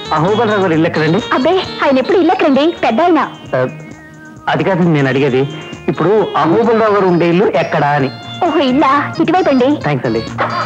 అహోబలరావు గారు ఇల్లు ఎక్కడండి అబ్బే ఆయన ఎప్పుడు ఇల్లెక్కరండి పెద్ద ఆయన ఆ, అది కాదు నేను అడిగేది ఇప్పుడు అహోబలరావు గారు ఉండే ఇల్లు ఎక్కడా అని ఓహో ఇల్లా ఇటువైపు అండి థ్యాంక్స్ అండి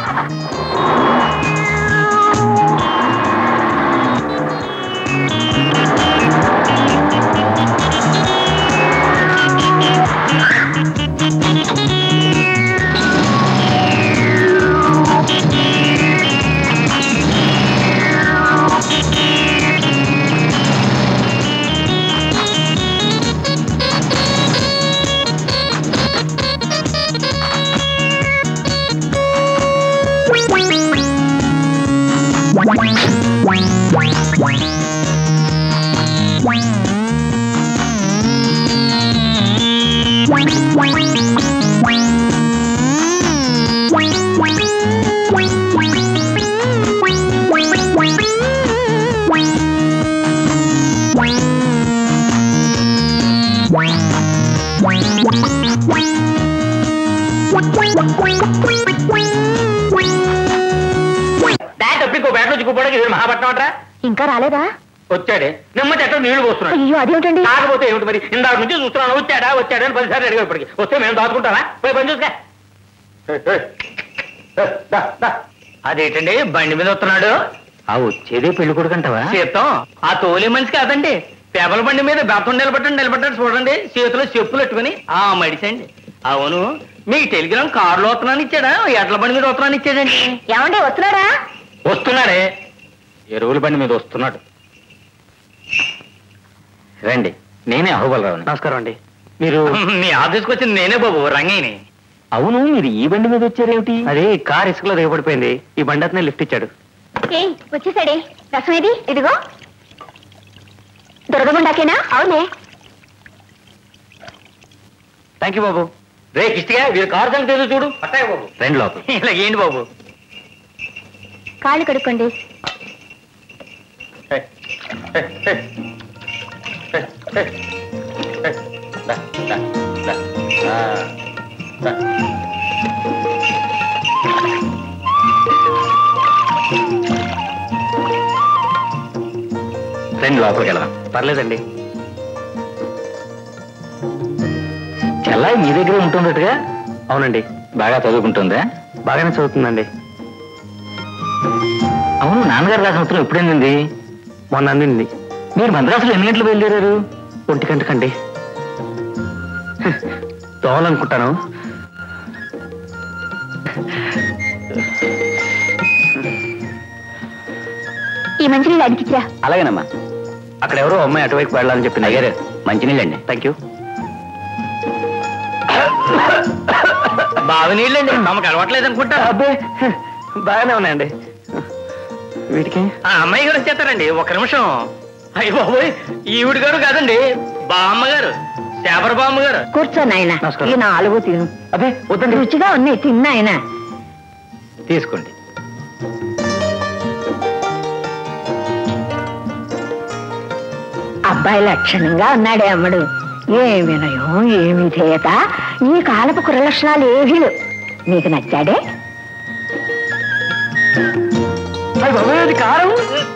బ్యాట్ తప్పికో బ్యాట్ నుంచి కూపోవడానికి ఇది మహాపట్నం అంటారా ఇంకా రాలేదా వచ్చాడే నిమ్మ చెట్టు నీళ్లు పోస్తున్నాడు అయ్యో అదేమిటండి కాకపోతే ఏమిటి మరి ఇందాక నుంచి చూస్తున్నాను వచ్చాడా వచ్చాడా అని పదిసార్లు అడిగా ఇప్పటికి వస్తే మేము దాచుకుంటారా పోయి పని చూసుకా అదేంటండి బండి మీద వస్తున్నాడు ఆ వచ్చేదే పెళ్లి కొడుకంటావా సీతం ఆ తోలే మనిషి కాదండి పేపల బండి మీద బెత్తం నిలబట్టండి నిలబడ్డాడు చూడండి చేతిలో చెప్పులు పెట్టుకుని ఆ మడిసండి అవును మీకు టెలిగ్రామ్ కారులో వస్తున్నాను ఇచ్చాడా ఎడ్ల బండి మీద వస్తున్నాను ఇచ్చాడండి ఏమండి వస్తున్నారా వస్తున్నాడే ఎరువుల బండి మీద వస్తున్నాడు రండి నేనే అహోబలరావుని నమస్కారం అండి మీరు మీ ఆఫీస్కి వచ్చింది నేనే బాబు రంగయ్యని అవును మీరు ఈ బండి మీద వచ్చారేమిటి అది కార్ ఇసుకలో దిగబడిపోయింది ఈ బండి అతనే లిఫ్ట్ ఇచ్చాడు ఏయ్ వచ్చేసాడే రసం ఏది ఇదిగో దురదగుండాకేనా అవునే థ్యాంక్ యూ బాబు రే కిష్టిగా వీరు కారు సంగతి ఏదో చూడు పట్టాయి బాబు రండి లోపల ఇలా ఏంటి బాబు కాళ్ళు కడుక్కోండి దా, దా, దా. ఆ, దా. రండి లోపలికి వెళ్దాం పర్లేదండి చెల్లాయి మీ దగ్గర ఉంటుందట్టుగా అవునండి బాగా చదువుకుంటుందా బాగానే చదువుతుందండి అవును నాన్నగారు రాసిన ఉత్తరం ఎప్పుడైంది మొన్న అందింది మీరు మద్రాసులో ఎన్ని గంటలు బయలుదేరారు ఒంటి గంటకండి తోవాలనుకుంటాను ఈ మంచినీళ్ళు అడిగిచ్చిరా అలాగేనమ్మా అక్కడ ఎవరో అమ్మాయి అటువైపు వెళ్ళాలని చెప్పింది అయ్యారు మంచినీళ్ళండి థ్యాంక్ యూ బావి నీళ్ళండి తమకు అలవాట్లేదు అనుకుంటా అబ్బే బాగానే ఉన్నాయండి వీటికి ఆ అమ్మాయి గారు వచ్చేస్తారండి ఒక నిమిషం అయ్య బాబోయ్ ఈవిడ గారు కాదండి బామ్మ గారు శేపర బామ్మ గారు కూర్చో నాయన నమస్కారం. ఈ నాలుగు తిను అబ్బే వద్దండి రుచిగా ఉన్నాయి తిన్నాయన తీసుకోండి అబ్బాయి లక్షణంగా ఉన్నాడే అమ్మడు ఏమి వినయం ఏమి ధేయత ఈ కాలపు కుర లక్షణాలు ఏవీ లేవు నీకు నచ్చాడే అయ్ బాబోయ్, అది కారం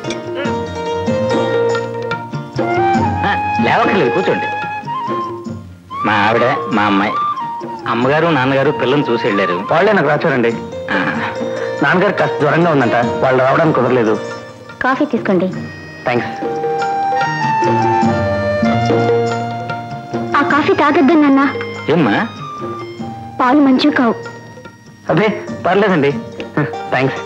ఆ, లేవక్కర్లేదు కూర్చోండి మా ఆవిడ మా అమ్మాయి అమ్మగారు నాన్నగారు పిల్లల్ని చూసి వెళ్ళారు వాళ్ళే నాకు రాచారండి ఆ, నాన్నగారు కాస్త జ్వరంగా ఉందంట వాళ్ళు రావడానికి కుదరలేదు కాఫీ తీసుకోండి థ్యాంక్స్ ఆ కాఫీ తాగొద్దని నాన్న ఏమ్మా పాలు మంచివి కావు అబ్బే పర్లేదండి థ్యాంక్స్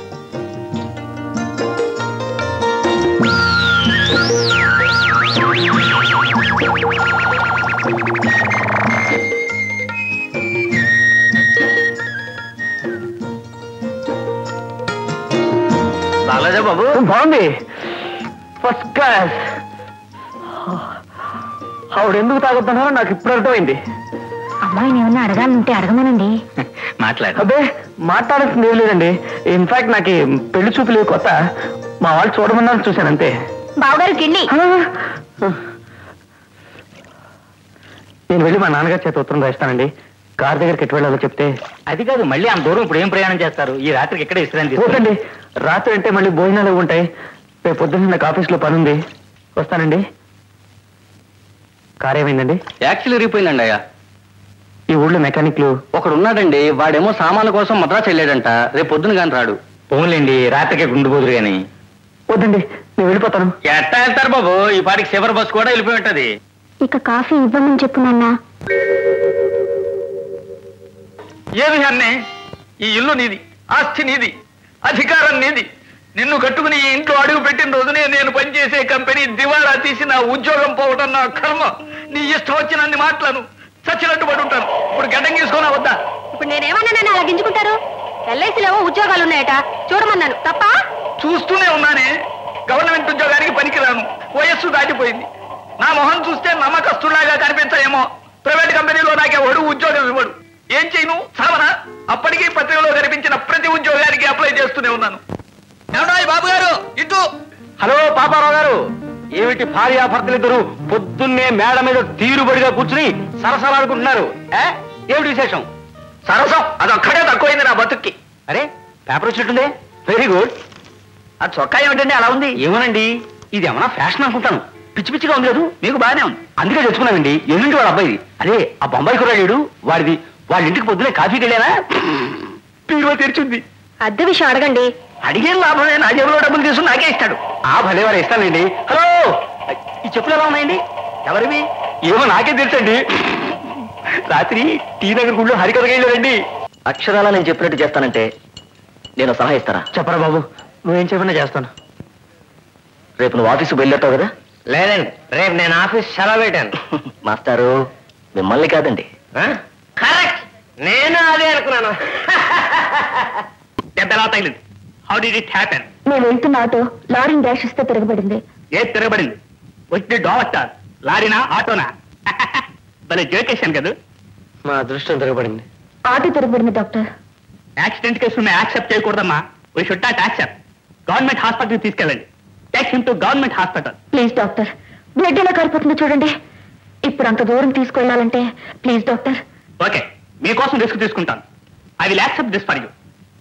బాగాలేదా బాబు బాగుంది ఫస్ట్ క్లాస్ ఆవిడ ఎందుకు తాగుతున్నారో నాకు ఇప్పుడు అర్థమైంది అమ్మాయిని ఏమన్నా అడగాలంటే అడగమనండి మాట్లాడు అబ్బే మాట్లాడాల్సింది ఏం లేదండి ఇన్ఫాక్ట్ నాకు ఈ పెళ్లి చూపులు కొత్త మా వాళ్ళు చూడమన్నారు చూశాను అంతే బావగారికి వెళ్ళి నేను వెళ్ళి మా నాన్నగారి చేత ఉత్తరం రాస్తానండి కార్ దగ్గరికి ఎటు వెళ్ళాలో చెప్తే అది కాదు మళ్ళీ అంత దూరం ఇప్పుడు ఏం ప్రయాణం చేస్తారు ఈ రాత్రికి ఇక్కడే విశ్రాంతి తీసుకోండి. పోతండి రాత్రి అంటే మళ్ళీ భోజనాలు అవి ఉంటాయి రేపు పొద్దున్న నాకు ఆఫీస్లో పని ఉంది వస్తానండి కార్ ఏమైందండి యాక్చువల్ ఇరిగిపోయిందండి అయ్యా ఈ ఊళ్ళో మెకానిక్లు ఒకడు ఉన్నాడండి వాడేమో సామాన్ల కోసం మద్రాసు వెళ్ళాడంట రేపు పొద్దున కానీ రాడు పోన్లేండి రాత్రికి గుండు పోదురు కానీ వద్దండి నేను వెళ్ళిపోతాను ఎట్టా వెళ్తారు బాబు ఈ పాటికి చివరి బస్సు కూడా వెళ్ళిపోయి ఉంటది ఇక కాఫీ ఇవ్వమని చెప్పు నాన్న ఏమి అన్నే ఈ ఇల్లు నీది ఆస్తి నీది అధికారం నీది నిన్ను కట్టుకుని ఈ ఇంట్లో అడుగు పెట్టిన రోజునే నేను పనిచేసే కంపెనీ దివాలా తీసి నా ఉద్యోగం పోవటం నా కర్మ నీ ఇష్టం వచ్చినన్ని మాటలను చచ్చినట్టు పడి ఉంటాను ఇప్పుడు గడ్డం గీసుకోనా వద్దా ఇప్పుడు నేనేమన్నా నన్ను అలా గింజుకుంటారు ఎల్ఐసిలో ఉద్యోగాలు ఉన్నాయట చూడమన్నాను తప్ప చూస్తూనే ఉన్నానే గవర్నమెంట్ ఉద్యోగానికి పనికిరాను వయస్సు దాటిపోయింది నా మొహం చూస్తే నమ్మకస్తులాగా కనిపించయేమో ప్రైవేట్ కంపెనీలో నాకే వాడు ఉద్యోగం ఇవ్వడు ఏం చేయను సావనా అప్పటికీ పత్రికలో కనిపించిన ప్రతి ఉద్యోగానికి అప్లై చేస్తూనే ఉన్నాను ఏమన్నా బాబు గారు ఇటు హలో పాపారావు గారు ఏమిటి భార్యాభర్తలిద్దరు పొద్దున్నే మేడ మీద తీరుబడిగా కూర్చుని సరసలాడుకుంటున్నారు ఏ? ఏమిటి విశేషం సరసం అదొక్కడే తక్కువైంది నా బతుక్కి అరే పేపర్ వచ్చినట్టుందే వెరీ గుడ్ ఆ చొక్కా ఏమిటండి అలా ఉంది ఏమోనండి ఇది ఏమన్నా ఫ్యాషన్ అనుకుంటాను పిచ్చి పిచ్చిగా ఉంది లేదు మీకు బాగానే ఉంది అందుకే తెచ్చుకున్నానండి ఎల్లుండి వాడు అబ్బాయిది అదే ఆ బొంబాయి కుర్రాడు వాడిది వాళ్ళ ఇంటికి పొద్దునే కాఫీకి వెళ్ళానా పీరువ తెరిచింది అద్దె విషయం అడగండి అడిగేం లాభమే నా జేబులో డబ్బులు తీసుకుని నాకే ఇస్తాడు ఆ భలే వారు ఇస్తానండి హలో ఈ చెప్పులు ఎలా ఉన్నాయండి ఎవరివి ఏమో నాకే తెలుసండి రాత్రి టీ నగర్ గుళ్ళు హరికథగా వెళ్ళారండి అక్షరాలా నేను చెప్పినట్టు చేస్తానంటే నేను సలహా ఇస్తారా చెప్పరా బాబు నువ్వేం చెప్పినా చేస్తాను రేపు నువ్వు ఆఫీసు బయలుదేరుతావు కదా లేదండి రేపు నేను ఆఫీస్ సెలవు పెట్టాను మాస్టారు మిమ్మల్ని కాదండి కరెక్ట్ నేను అదే అనుకున్నాను పెద్దలా తగిలింది హౌ డి ఇట్ హ్యాపెన్ నేను వెళ్తున్న ఆటో లారీని డాష్ ఇస్తే తిరగబడింది ఏ తిరగబడింది వచ్చి డోవస్టార్ లారీనా ఆటోనా భలే జోకేశాను కదా మా అదృష్టం తిరగబడింది ఆటో తిరగబడింది డాక్టర్ యాక్సిడెంట్ కేసు యాక్సెప్ట్ చేయకూడదమ్మా we should not accept government hospital తీసుకెళ్ళండి take him to government hospital please doctor blood ఎలా కారిపోతుందో చూడండి ఇప్పుడు అంత దూరం తీసుకెళ్ళాలంటే ప్లీజ్ డాక్టర్ ఓకే మీకోసం రిస్క్ తీసుకుంటాను I will accept this for you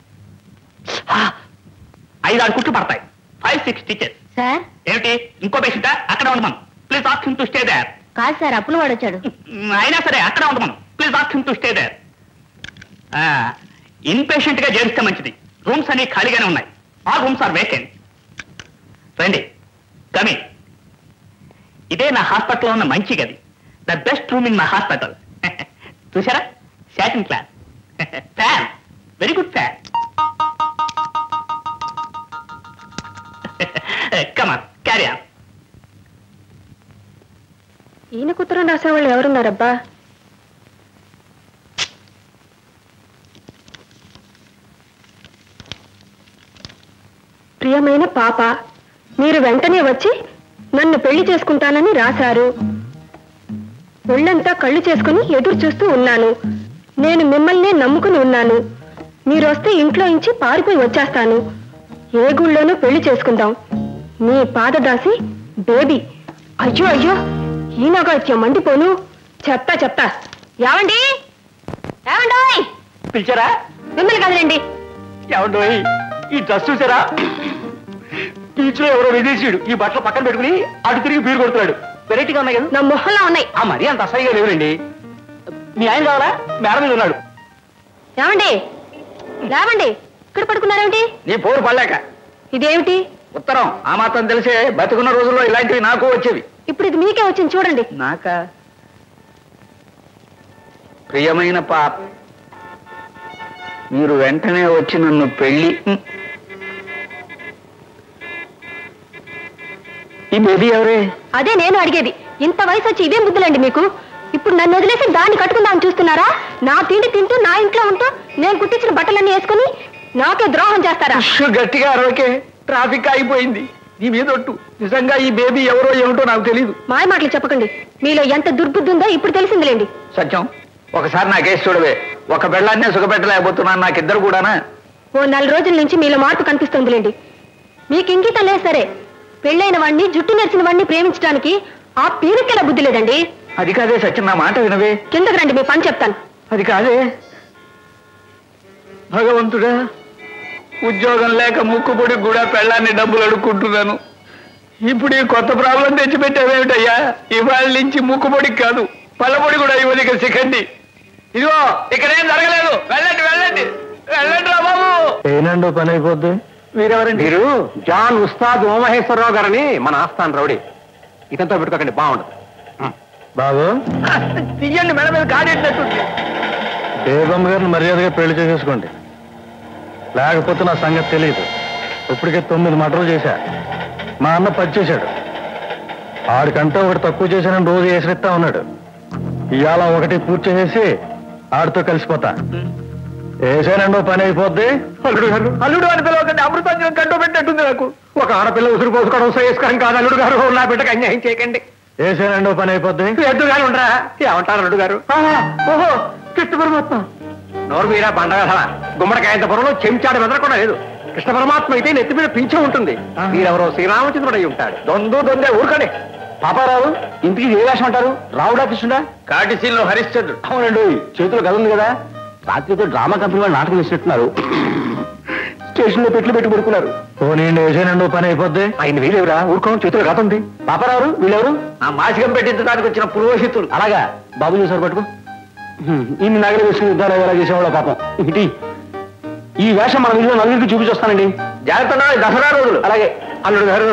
ఐదు ఆరు కుట్లు పడతాయి ఫైవ్ సిక్స్ టీచర్స్ సార్ ఏమిటి ఇంకో పేషెంట్ అక్కడ ఉండమను please ask him to stay there కాదు సార్ అప్పులు వాడు వచ్చాడు అయినా సరే అక్కడ ఉండమను please ask him to stay there in patient గా చేరిస్తే మంచిది రూమ్స్ అన్ని ఖాళీగానే ఉన్నాయి ఆ రూమ్స్ ఆర్ వేకెంట్ రండి కమి ఇదే నా హాస్పిటల్లో ఉన్న మంచి గది the best room in my hospital చూసారా సాటిన్ class fan very good fan come on carry on ఈయన కుత్తరం రాసేవాళ్ళు ఎవరున్నారబ్బా ప్రియమైన పాప మీరు వెంటనే వచ్చి నన్ను పెళ్లి చేసుకుంటానని రాశారు ఒళ్ళంతా కళ్ళు చేసుకుని ఎదురు చూస్తూ ఉన్నాను నేను మిమ్మల్నే నమ్ముకుని ఉన్నాను మీరు వస్తే ఇంట్లో ఇంచి పారిపోయి వచ్చేస్తాను ఏ గుళ్ళోనూ పెళ్లి చేసుకుందాం నీ పాదదాసి బేబీ అయ్యో అయ్యో ఈనగాత్యం మండిపోను చెత్త చెత్త ఏమండి ఏమండోయ్ పిలిచారా మిమ్మల్ని కదలండి ఏమండోయ్ ఈ డ్రెస్ చూసారా బీచ్ లో ఎవరో విదేశీయుడు ఈ బట్టలు పక్కన పెట్టుకుని అటు తిరిగి బీరు కొడుతున్నాడు వెరైటీగా ఉన్నాయి కదా నా మొహంలో ఉన్నాయి ఆ మరీ అంత అసహ్యంగా లేవులండి మీ ఆయన కావాలా మేడ మీద ఉన్నాడు ఏమండి లేవండి ఇక్కడ పడుకున్నారేమిటి నీ పోరు పడలేక ఇదేమిటి ఉత్తరం ఆ మాత్రం తెలిసే బతుకున్న రోజుల్లో ఇలాంటివి నాకు వచ్చేవి ఇప్పుడు ఇది మీకే వచ్చింది చూడండి నాకా ప్రియమైన పాప మీరు వెంటనే వచ్చి నన్ను పెళ్లి ఈ బేబీ ఎవరే అదే నేను అడిగేది ఇంత వయసు వచ్చి ఇదేం బుద్ధులండి మీకు ఇప్పుడు నన్ను వదిలేసి దాన్ని కట్టుకుందామని చూస్తున్నారా నా తిండి తింటూ నా ఇంట్లో ఉంటూ నేను కుట్టించిన బట్టలన్నీ వేసుకుని నాకే ద్రోహం చేస్తారా ఉష్, గట్టిగా అరవకే ట్రాఫిక్ ఆగిపోయింది నీ మీద ఒట్టు నిజంగా ఈ బేబీ ఎవరో ఏమిటో నాకు తెలియదు మాయ మాటలు చెప్పకండి మీలో ఎంత దుర్బుద్ధి ఉందో ఇప్పుడు తెలిసిందిలేండి సత్యం ఒకసారి నా కేసు చూడవే ఒక బెళ్ళాన్నే సుఖపెట్టలేకపోతున్నాను నాకిద్దరు కూడానా ఓ నెల రోజుల నుంచి మీలో మార్పు కనిపిస్తుందిలేండి మీకు ఇంగితం లేదు సరే పెళ్ళైన వాడిని జుట్టు నెరిసిన వాడిని ప్రేమించడానికి ఆ పీరికెల బుద్ధి లేదండి అది కాదే సత్యం నా మాట వినవే కిందకు రండి మీ పని చెప్తాను అది కాదే భగవంతుడా ఉద్యోగం లేక ముక్కుపొడి కూడా పెళ్ళాన్ని డబ్బులు అడుక్కుంటున్నాను ఇప్పుడు ఈ కొత్త ప్రాబ్లం తెచ్చిపెట్టావేమిటయ్యా ఇవాళ నుంచి ముక్కుపొడికి కాదు పళ్ళపొడి కూడా ఇవ్వదు ఇక సికండి ఇదిగో ఇక్కడేం జరగలేదు వెళ్ళండి వెళ్ళండి వెళ్ళండి రా బాబు ఏనండు పని అయిపోద్ది మీరెవరండి మీరు జాన్ ఉస్తాద్ ఉమామహేశ్వరరావు గారని మన ఆస్థాన్ రౌడీ ఇతంతో పెట్టుకోకండి బాగుండదు బాబు తీయండి మెడ మీద కాడేటట్టుంది బేగం గారిని మర్యాదగా పెళ్లి చేసేసుకోండి లేకపోతే నా సంగతి తెలియదు ఇప్పటికే తొమ్మిది మటర్లు చేశా మా అన్న పది చేశాడు ఆడికంటే ఒకటి తక్కువ చేశానని రోజు వేసిస్తా ఉన్నాడు ఇవాళ ఒకటి పూర్తి చేసేసి ఆడితో కలిసిపోతా వేసానండి ఓ పని అయిపోద్ది అల్లుడు గారు అల్లుడు అని పిలవకండి అమృతాంజనం కంటూ పెట్టినట్టుంది నాకు ఒక ఆడపిల్ల ఉసురు పోసుకోవడం శ్రేయస్కరం కాదు అల్లుడు గారు నా బిడ్డకు అన్యాయం చేయకండి వేసానండి ఓ పని అయిపోద్ది ఎద్దుగాని ఉండరా ఏమంటారు అల్లుడు గారు ఆహా, ఓహో కృష్ణ పరమాత్మ నోరు మీరా బండగల గుమ్మడికాయంత పొరలో చెంచాడు మెదలకుండా లేదు కృష్ణ పరమాత్మ అయితే నెత్తి మీద పింఛ ఉంటుంది మీరెవరో శ్రీరామచంద్రుడు అయి ఉంటాడు దొందు దొందే ఊరుకండి పాపారావు ఇంటికి ఏ వేషం అంటారు రావుడా కృష్ణుడా కాటిసీల్లో హరిశ్చంద్రుడు అవునండి చేతులు కథ ఉంది కదా రాత్రితో డ్రామా కంపెనీ వాళ్ళు నాటకం వేసినట్టున్నారు స్టేషన్ లో పెట్లు పెట్టి పడుకున్నారు పోనీ వేసానండి ఓ పని అయిపోద్ది ఆయన వీళ్ళెవరా ఊరుకోవడం చేతులు కథ ఉంది పాపారావు వీళ్ళెవరు ఆ మాసికం పెట్టించడానికి వచ్చిన పురోహితులు అలాగా బాబు చూసారు పట్టుకో ఇన్ని నగలు వేసుకుని యుద్ధాలు ఎలా చేసేవాళ్ళ పాపం ఇటీ ఈ వేషం మన వీళ్ళు నలుగురికి చూపించొస్తానండి జాగ్రత్త దసరా రోజులు అలాగే అల్లుడు గారు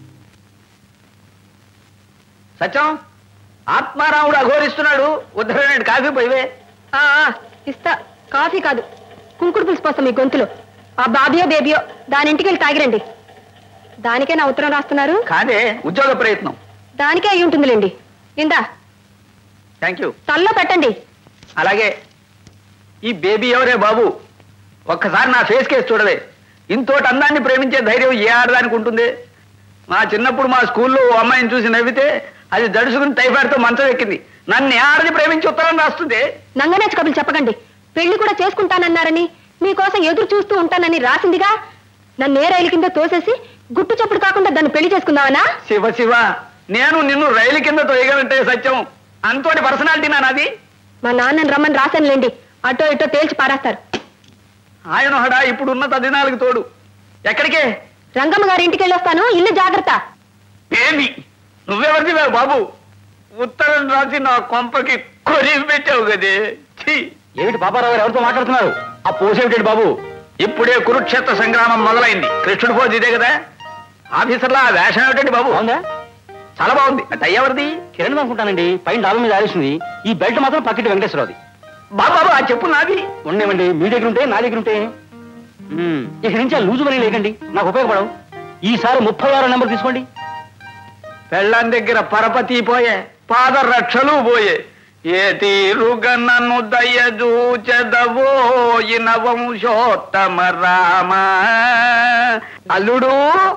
సత్యం ఆత్మారాముడు అఘోరిస్తున్నాడు ఉద్ధరణి కాఫీ పోయివే ఆ, ఆ, ఇస్తా కాఫీ కాదు కుంకుడు పులుసు పోస్తాం మీ గొంతులో ఆ బాబియో బేబియో దాని ఇంటికి వెళ్ళి తాగిరండి దానికే నా ఉత్తరం రాస్తున్నారు కాదే ఉద్యోగ ప్రయత్నం దానికే అయి ఉంటుందిలేండి ఇందా థ్యాంక్ యూ తల్లో పెట్టండి అలాగే ఈ బేబీ ఎవరే బాబు ఒక్కసారి నా ఫేస్ కేసు చూడవే ఇంతోటి అందాన్ని ప్రేమించే ధైర్యం ఏ ఆడదానికి ఉంటుంది మా చిన్నప్పుడు మా స్కూల్లో ఓ అమ్మాయిని చూసి నవ్వితే అది దడుసుకుని టైఫాయిడ్తో మంచం ఎక్కింది నన్ను ఏ ఆడది ప్రేమించి ఉత్తరం రాస్తుంది నంగనేచ కబులు చెప్పకండి పెళ్లి కూడా చేసుకుంటానన్నారని మీకోసం ఎదురు చూస్తూ ఉంటానని రాసిందిగా నన్ను ఏ రైలు కింద తోసేసి గుట్టు చప్పుడు కాకుండా దాన్ని పెళ్లి చేసుకుందామనా శివ శివ నేను నిన్ను రైలు కింద తొయ్యగలంటే సత్యం అంతోటి పర్సనాలిటీ నాది మా నాన్నని రమ్మని రాశానులేండి అటో ఇటో తేల్చి పారేస్తారు ఆయన హడా ఇప్పుడున్న తదినాలకు తోడు ఎక్కడికే రంగమ్మ గారి ఇంటికి వెళ్ళొస్తాను ఇల్లు జాగ్రత్త ఏమి నువ్వెవరిది బాబు ఉత్తరం రాసి నా కొంపకి కొరివి పెట్టావు కదే ఏమిటి బాబారావు గారు ఎవరితో మాట్లాడుతున్నారు ఆ పోసేమిటి బాబు ఇప్పుడే కురుక్షేత్ర సంగ్రామం మొదలైంది కృష్ణుడు పోజ్ ఇదే కదా ఆఫీసర్లా ఆ వేషం ఏమిటండి బాబు అవునా చాలా బాగుంది అంటే ఎవరిది కిరణ్ అనుకుంటానండి పైన డాబా మీద ఆరేసింది ఈ బెల్ట్ మాత్రం పక్కటి వెంకటేశ్వరరావుది బాబా ఆ చెప్పు నాది ఉండేవండి మీ దగ్గర ఉంటే నా దగ్గర ఉంటే మ్మ్. ఇక నుంచి ఆ లూజు మనీ లేకండి నాకు ఉపయోగపడవు ఈసారి ముప్పై ఆరో నెంబర్ తీసుకోండి పెళ్ళాం దగ్గర పరపతి పోయే పాదరక్షలు పోయే ఏ తీరుగా నన్ను దయచూచెదవో ఇన వంశోత్తమ రామ అల్లుడు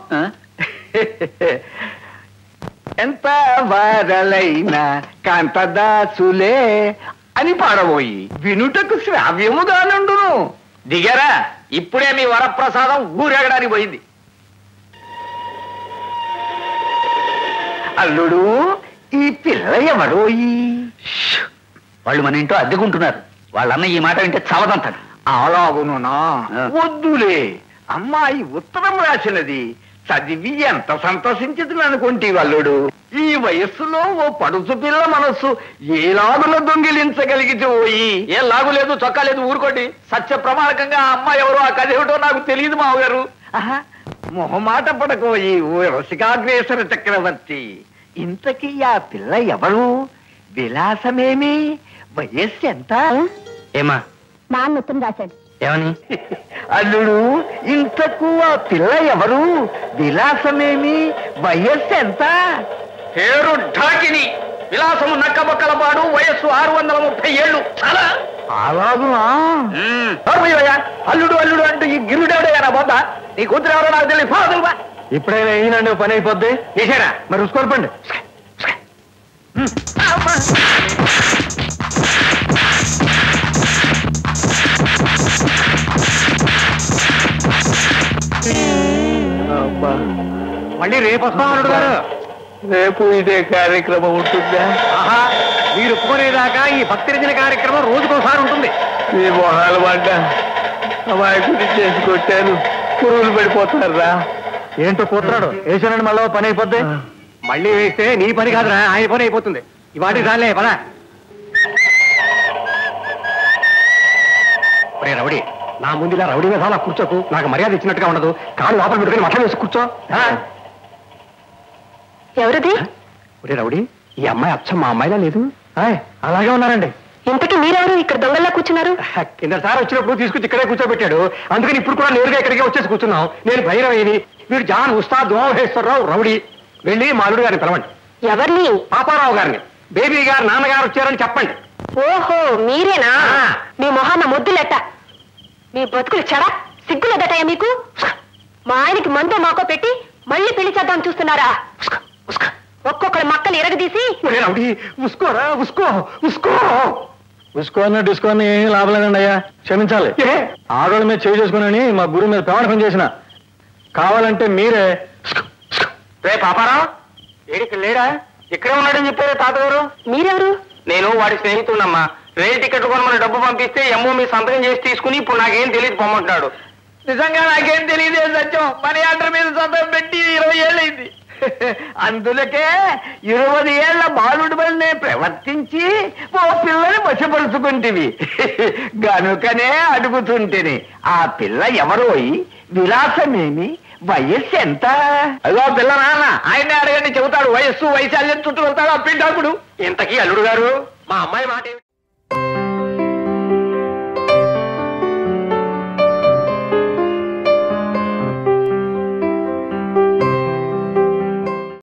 ఎంత వారలైన కాంతదాసులే అని పాడబోయి వినుటకు శ్రావ్యముగానుండును దిగారా ఇప్పుడే మీ వరప్రసాదం ఊరెగడానికి పోయింది అల్లుడు ఈ పిల్ల ఎవరోయి వాళ్ళు మన ఇంట్లో అద్దెకుంటున్నారు వాళ్ళన్న ఈ మాట వింటే చవదంతాడు అలాగునునా వద్దులే అమ్మాయి ఉత్తరం రాసినది చదివి ఎంత సంతోషించదు అనుకుంటే అల్లుడు ఈ వయస్సులో ఓ పడుచు పిల్ల మనస్సు ఏ లాగులో దొంగిలించగలిగితే పోయి ఏ లాగు లేదు చొక్కా లేదు ఊరుకోండి సత్య ప్రమాణకంగా ఆ అమ్మాయి ఎవరో ఆ కథ ఏమిటో నాకు తెలియదు మావగారు మొహమాట పడకోయి ఓ రసికాగ్రేసర చక్రవర్తి ఇంతకీ ఆ పిల్ల ఎవరు విలాసమేమి వయస్సు ఎంత ఏమా నాన్న ఉత్తరం రాశాడు ఏమని అల్లుడు ఇంతకు ఆ పిల్ల ఎవరు విలాసమేమి వయస్సు ఎంత పేరు ఢాకిని విలాసము నక్కబొక్కల పాడు వయస్సు ఆరు వందల ముప్పై ఏళ్ళు చాలా అలాగునా అల్లుడు అల్లుడు అంటూ ఈ గిరుడెవడయ్యా నా బొద్ద నీ కూతురు ఎవరో నాకు తెలియదు ఫాదరు బా ఇప్పుడైనా అయ్యిందండి ఓ పని అయిపోద్ది చేశారా మరి చూసుకోరపండి మళ్ళీ రేపు వస్తాం అల్లుడు గారు రేపు ఇదే కార్యక్రమం ఉంటుందా ఆహా మీరు ఒప్పుకునేదాకా ఈ భక్తి రచన కార్యక్రమం రోజుకోసారి ఉంటుంది మీ మొహాలు పడ్డ అమాయకుడి చేసి కొట్టాను పురుగులు పడిపోతారా ఏంటో పోతున్నాడు వేసానండి మళ్ళీ పని అయిపోద్ది మళ్ళీ వేస్తే నీ పని కాదురా ఆయన పని అయిపోతుంది ఇవాటి రాలే పదా ఒరే రౌడీ నా ముందు ఇలా రౌడీ మీద అలా కూర్చోకు నాకు మర్యాద ఇచ్చినట్టుగా ఉండదు కాళ్ళు లోపల పెట్టుకుని మఠం వేసి కూర్చో ఆ? ఎవరిది ఒరే రౌడీ ఈ అమ్మాయి అచ్చం మా అమ్మాయిలా లేదు ఆయ్, అలాగే ఉన్నారండి ఇంతకీ మీరెవరు ఇక్కడ దొంగల్లా కూర్చున్నారు కిందసారి వచ్చినప్పుడు తీసుకొచ్చి ఇక్కడే కూర్చోబెట్టాడు అందుకని ఇప్పుడు కూడా నేరుగా ఇక్కడికే వచ్చేసి కూర్చున్నాం నేను భైరవేని వీడు జాన్ ఉస్తాద్ దోమహేశ్వరరావు రౌడీ వెళ్ళి మాలుడు గారిని పిలవండి ఎవరిని పాపారావు గారిని బేబీ గారు నాన్నగారు వచ్చారని చెప్పండి ఓహో మీరేనా ఆ. మీ మొహాన్న ముద్దులెట్ట మీ బతుకులు చెడ సిగ్గులేదటయ్యా మీకు మా ఆయనకి మందో మాకో పెట్టి మళ్ళీ పెళ్లి చేద్దాం చూస్తున్నారా ఒక్కొక్కరి మక్కలు ఎరగదీసి ఒరే రౌడీ ఉసుకోరా ఉసుకో ఉసుకో ఉసుకోని డిస్కోని ఏం లాభం లేదండి అయ్యా క్షమించాలి ఏ? ఆడవాళ్ళ మీద చేయి చేసుకుని మా గురువు మీద ప్రమాణం చేసిన కావాలంటే మీరే రే పాపారావు ఏడికి లేడా ఇక్కడే ఉన్నాడని చెప్పారు తాతగారు మీరెవరు నేను వాడి స్నేహితుడమ్మా రైలు టికెట్ కొనమని డబ్బు పంపిస్తే ఎమ్మో మీ సంతకం చేసి తీసుకుని ఇప్పుడు నాకేం తెలియదు పొమ్మంటున్నాడు నిజంగా నాకేం తెలియదే సత్యం మనీ ఆర్డర్ మీద సంతకం పెట్టి ఇరవై ఏళ్ళైంది అందులకే ఇరవై ఏళ్ల బాలుడి వల్లనే ప్రవర్తించి ఓ పిల్లని వశపరుచుకుంటివి గనుకనే అడుగుతుంటేని ఆ పిల్ల ఎవరోయి విలాసమేమి వయస్సు ఎంత అదో పిల్ల నాన్న ఆయనే అడగండి చెబుతాడు వయస్సు వైశాల్యం చుట్టూ వెళ్తాడు ఆ పిండాకుడు ఇంతకీ అల్లుడు గారు మా అమ్మాయి మాట ఏమిటి?